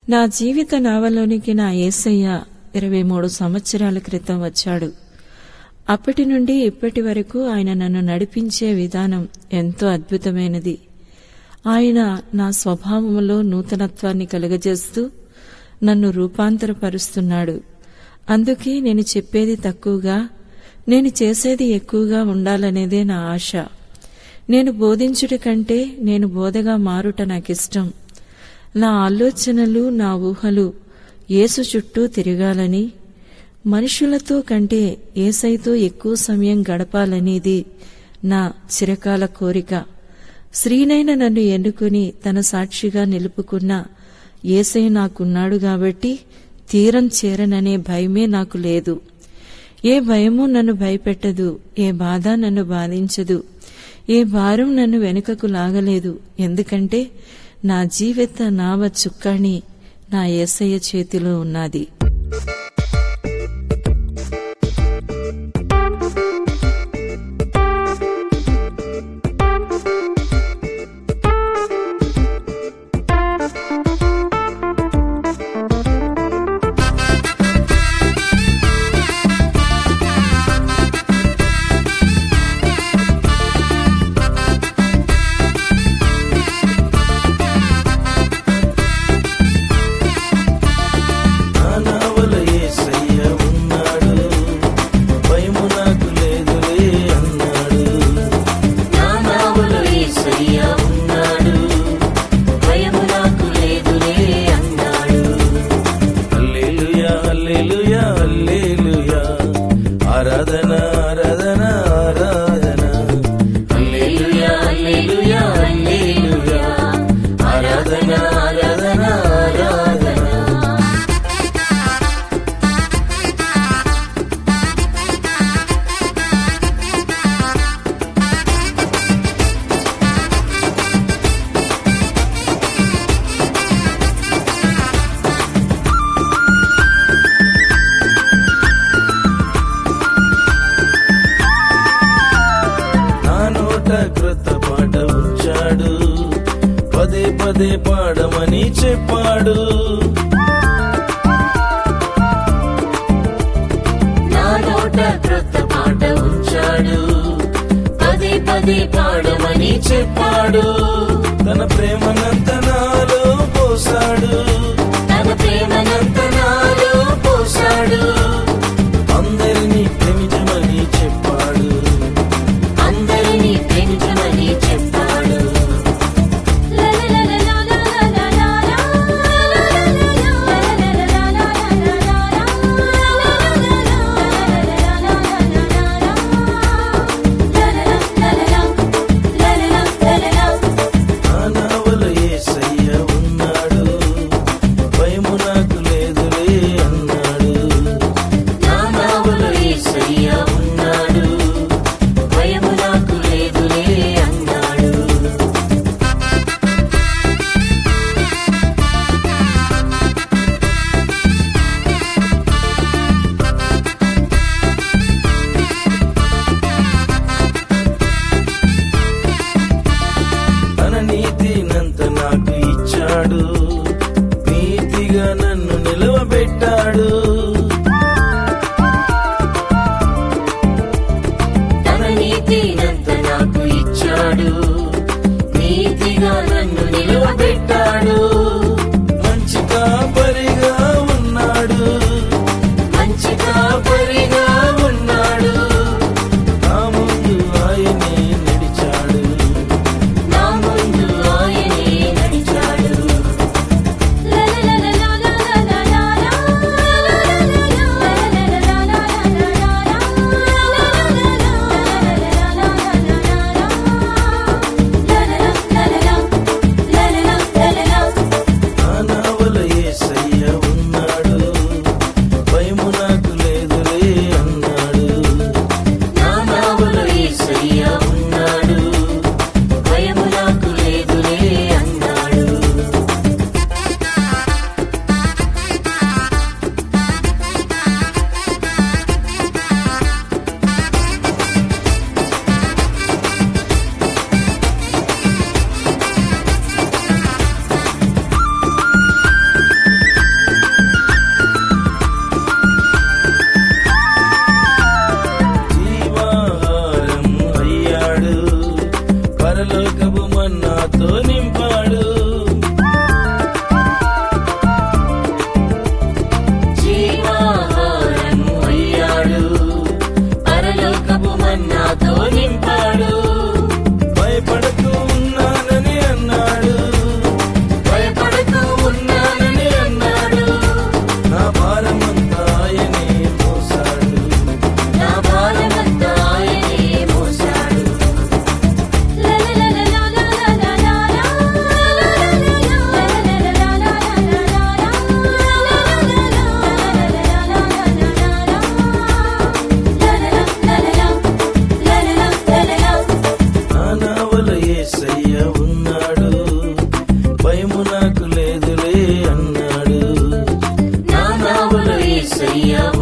నా జీవిత నావలోనికి నా యేసయ్య ఇరవై మూడు సంవత్సరాల క్రితం వచ్చాడు అప్పటి నుండి ఇప్పటి వరకు ఆయన నన్ను నడిపించే విధానం ఎంతో అద్భుతమైనది ఆయన నా స్వభావములో నూతనత్వాన్ని కలుగజేస్తూ నన్ను రూపాంతరపరుస్తున్నాడు అందుకే నేను చెప్పేది తక్కువగా నేను చేసేది ఎక్కువగా ఉండాలనేదే నా ఆశ నేను బోధించుట కంటే నేను బోధగా మారుట నాకిష్టం నా ఆలోచనలు నా ఊహలు యేసు చుట్టూ తిరగాలని మనుషులతో కంటే ఏసైతో ఎక్కువ సమయం గడపాలనేది నా చిరకాల కోరిక శ్రీనైన నన్ను ఎన్నుకుని తన సాక్షిగా నిలుపుకున్న ఏసై నాకున్నాడు కాబట్టి తీరం చేరననే భయమే నాకు లేదు ఏ భయము నన్ను భయపెట్టదు ఏ బాధ నన్ను బాధించదు ఏ భారం నన్ను వెనుకకు లాగలేదు ఎందుకంటే నా జీవిత నావ చుక్కాణి నా ఏసయ్య చేతిలో ఉన్నది నానావల యేసయ్య ఉన్నాడు భయము నాకు లేదులే అన్నాడు నానావులు యేసయ్య ఉన్నాడు భయము నాకు లేదులే అన్నాడు హల్లెలూయా హల్లెలూయా హల్లెలూయా ఆరాధన ఆరాధన ఆరాధన హల్లెలూయా హల్లెలూయా హల్లెలూయా ఆరాధన ఆరాధన ఆరాధన నా నోట క్రొత్త పాట ఉంచాడు పదే పదే పాడమని చెప్పాడు నా నోట క్రొత్త పాట ఉంచాడు పదే పదే పాడమని చెప్పాడు తన ప్రేమనంత నాలో పోసాడు తన ప్రేమనంత నాలో పోశాడు అందరినీ ప్రేమించమని చెప్పాడు అందరినీ పెంచమని చెప్పాడు నానావల యేసయ్య ఉన్నాడు భయము నాకు లేదులే అన్నాడు నానావులు యేసయ్య ఉన్నాడు భయము నాకు లేదులే అన్నాడు తన నీతినంత నాకు ఇచ్చాడు నీతిగా నన్ను నిలవబెట్టాడు తన నీతినంత నాకు ఇచ్చాడు నీతిగా నన్ను నిలవబెట్టాడు మంచి కాపరిగా ఉన్నాడు మంచి కాపరిగా ఉన్నాడు నా ముందు ఆయనే నడిచాడు నా ముందు ఆయనే నడిచాడు యేసయ్య